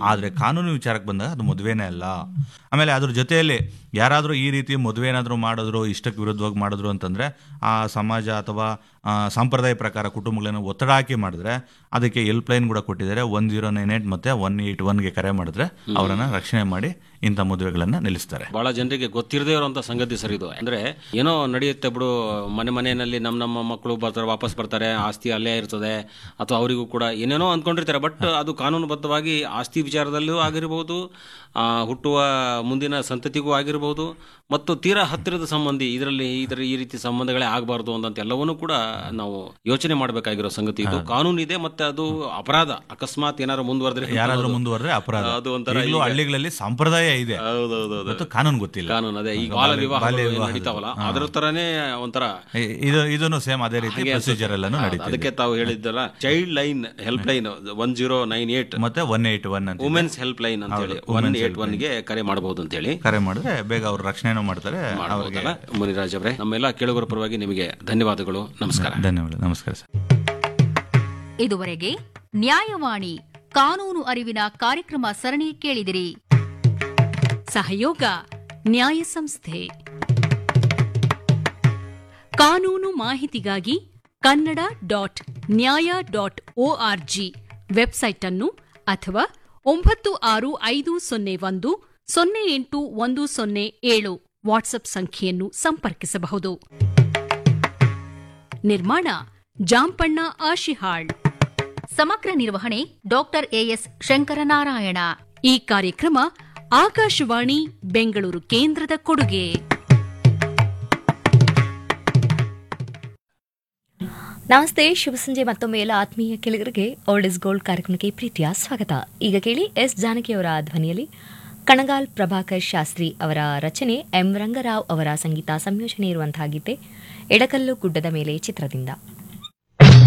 ಆದರೆ ಕಾನೂನು ವಿಚಾರಕ್ಕೆ ಬಂದಾಗ ಅದು ಮದುವೆನೇ ಅಲ್ಲ ಆಮೇಲೆ ಅದ್ರ ಜೊತೆಯಲ್ಲಿ ಯಾರಾದರೂ ಈ ರೀತಿ ಮದುವೆ ಏನಾದರೂ ಮಾಡಿದ್ರು ಇಷ್ಟಕ್ಕೆ ವಿರುದ್ಧವಾಗಿ ಮಾಡಿದ್ರು ಅಂತಂದರೆ ಆ ಸಮಾಜ ಅಥವಾ ಆ, ಸಂಪ್ರದಾಯ ಪ್ರಕಾರ ಕುಟುಂಬಗಳನ್ನು ಒತ್ತಡ ಹಾಕಿ ಮಾಡಿದ್ರೆ ಅದಕ್ಕೆ ಹೆಲ್ಪ್ ಲೈನ್ ಕೂಡ ಕೊಟ್ಟಿದ್ದಾರೆ ಒನ್ ಜೀರೋ ನೈನ್ ಏಟ್ ಮತ್ತು ಒನ್ ಏಯ್ಟ್ ಒನ್ಗೆ ಕರೆ ಮಾಡಿದ್ರೆ ಅವರನ್ನು ರಕ್ಷಣೆ ಮಾಡಿ ಇಂಥ ಮದುವೆಗಳನ್ನು ನಿಲ್ಲಿಸ್ತಾರೆ ಬಹಳ ಜನರಿಗೆ ಗೊತ್ತಿರದೇ ಇರುವಂತ ಸಂಗತಿ ಸರ್ ಇದು ಅಂದ್ರೆ ಏನೋ ನಡೆಯುತ್ತೆ ಬಿಡು ಮನೆ ಮನೆಯಲ್ಲಿ ನಮ್ಮ ನಮ್ಮ ಮಕ್ಕಳು ಬರ್ತಾರೆ ವಾಪಸ್ ಬರ್ತಾರೆ ಆಸ್ತಿ ಅಲ್ಲೇ ಇರ್ತದೆ ಅಥವಾ ಅವರಿಗೂ ಕೂಡ ಏನೇನೋ ಅಂದ್ಕೊಂಡಿರ್ತಾರೆ ಬಟ್ ಅದು ಕಾನೂನುಬದ್ಧವಾಗಿ ಆಸ್ತಿ ವಿಚಾರದಲ್ಲೂ ಆಗಿರಬಹುದು ಆ, ಹುಟ್ಟುವ ಮುಂದಿನ ಸಂತತಿಗೂ ಆಗಿರಬಹುದು ಮತ್ತು ತೀರಾ ಹತ್ತಿರದ ಸಂಬಂಧಿ ಇದರಲ್ಲಿ ಇದರ ಈ ರೀತಿ ಸಂಬಂಧಗಳೇ ಆಗಬಾರ್ದು ಅಂತ ಎಲ್ಲವನ್ನೂ ಕೂಡ ನಾವು ಯೋಚನೆ ಮಾಡಬೇಕಾಗಿರೋ ಸಂಗತಿ ಇದು ಕಾನೂನು ಇದೆ ಮತ್ತೆ ಅದು ಅಪರಾಧ ಅಕಸ್ಮಾತ್ ಏನಾದ್ರು ಮುಂದುವರೆದ್ರೆ ಯಾರಾದರೂ ಮುಂದುವರೆದ್ರೆ ಅಪರಾಧ ಅದು ಒಂಥರ ಈಗಲೂ ಹಳ್ಳಿಗಳಲ್ಲಿ ಸಂಪ್ರದಾಯ ಇದೆ ಹೌದೌದು ಮತ್ತು ಕಾನೂನು ಗೊತ್ತಿಲ್ಲ ಕಾನೂನು ಅದೇ ಈ ಬಾಲ ವಿವಾಹ ನಡೀತಾವಲ್ಲ ಅದ್ರ ತರನೇ ಒಂಥರ ಇ- ಇದು ಇದನ್ನು ಸೇಮ್ ಅದೇ ರೀತಿ ಪ್ರೊಸೀಜರ್ ಎಲ್ಲಾನು ನಡೀತಿದೆ ಅದಕ್ಕೆ ತಾವು ಹೇಳಿದ್ದಲ್ಲ child line help line one zero nine eight ಮತ್ತೆ ಒನ್ ಏಟ್ ಒನ್ ಅಂತ ವುಮೆನ್ಸ್ ಹೆಲ್ಪ್ ಲೈನ್ ಅಂತ ಹೇಳಿ ಒನ್ ಏಟ್ ಒನ್ ಗೆ ಕರೆ ಮಾಡಬಹುದು ಅಂತ ಹೇಳಿ ಕರೆ ಮಾಡಿದ್ರೆ ಬೇಗ ಅವ್ರು ರಕ್ಷಣೆನೂ ಮಾಡ್ತಾರೆ ಅವ್ರಿಗೆ ಮಾಡ್ಬೋದಲ್ಲ ಮುನಿರಾಜ್ ಅವರೇ ನಮ್ಮೆಲ್ಲ ಕೇಳುಗರ ಪರವಾಗಿ ನಿಮಗೆ ಧನ್ಯವಾದಗಳು ನಮಸ್ಕಾರ ಧನ್ಯವಾದ ನಮಸ್ಕಾರ ಸರ್ ಇದುವರೆಗೆ ನ್ಯಾಯವಾಣಿ ಕಾನೂನು ಅರಿವಿನ ಕಾರ್ಯಕ್ರಮ ಸರಣಿ ಕೇಳಿದಿರಿ ಸಹಯೋಗ ನ್ಯಾಯ ಸಂಸ್ಥೆ ಕಾನೂನು ಮಾಹಿತಿಗಾಗಿ Kannada dot Nyaya dot O R G website ಅನ್ನು ಅಥವಾ ಒಂಬತ್ತು ಆರು ಐದು ಸೊನ್ನೆ ಒಂದು ಸೊನ್ನೆ ಎಂಟು ಒಂದು ಸೊನ್ನೆ ಏಳು ವಾಟ್ಸ್ಆಪ್ ಸಂಖ್ಯೆಯನ್ನು ಸಂಪರ್ಕಿಸಬಹುದು ನಿರ್ಮಾಣ ಜಾಂಪಣ್ಣ ಆಶಿಹಾಳ್ ಸಮಗ್ರ ನಿರ್ವಹಣೆ ಡಾಕ್ಟರ್ ಎಎಸ್ ಶಂಕರನಾರಾಯಣ ಈ ಕಾರ್ಯಕ್ರಮ ಆಕಾಶವಾಣಿ ಬೆಂಗಳೂರು ಕೇಂದ್ರದ ಕೊಡುಗೆ ನಮಸ್ತೆ ಶುಭ ಸಂಜೆ ಮತ್ತೊಮ್ಮೆ ಎಲ್ಲ ಆತ್ಮೀಯ ಕೆಳಗರಿಗೆ ಓಲ್ಡ್ ಇಸ್ ಗೋಲ್ಡ್ ಕಾರ್ಯಕ್ರಮಕ್ಕೆ ಪ್ರೀತಿಯ ಸ್ವಾಗತ ಈಗ ಕೇಳಿ ಎಸ್ ಜಾನಕಿ ಅವರ ಧ್ವನಿಯಲ್ಲಿ ಕಣಗಾಲ್ ಪ್ರಭಾಕರ್ ಶಾಸ್ತ್ರಿ ಅವರ ರಚನೆ ಎಂ ರಂಗರಾವ್ ಅವರ ಸಂಗೀತ ಸಂಯೋಜನೆ ಇರುವಂತಹ ಗೀತೆ ಎಡಕಲ್ಲು ಗುಡ್ಡದ ಮೇಲೆ ಚಿತ್ರದಿಂದ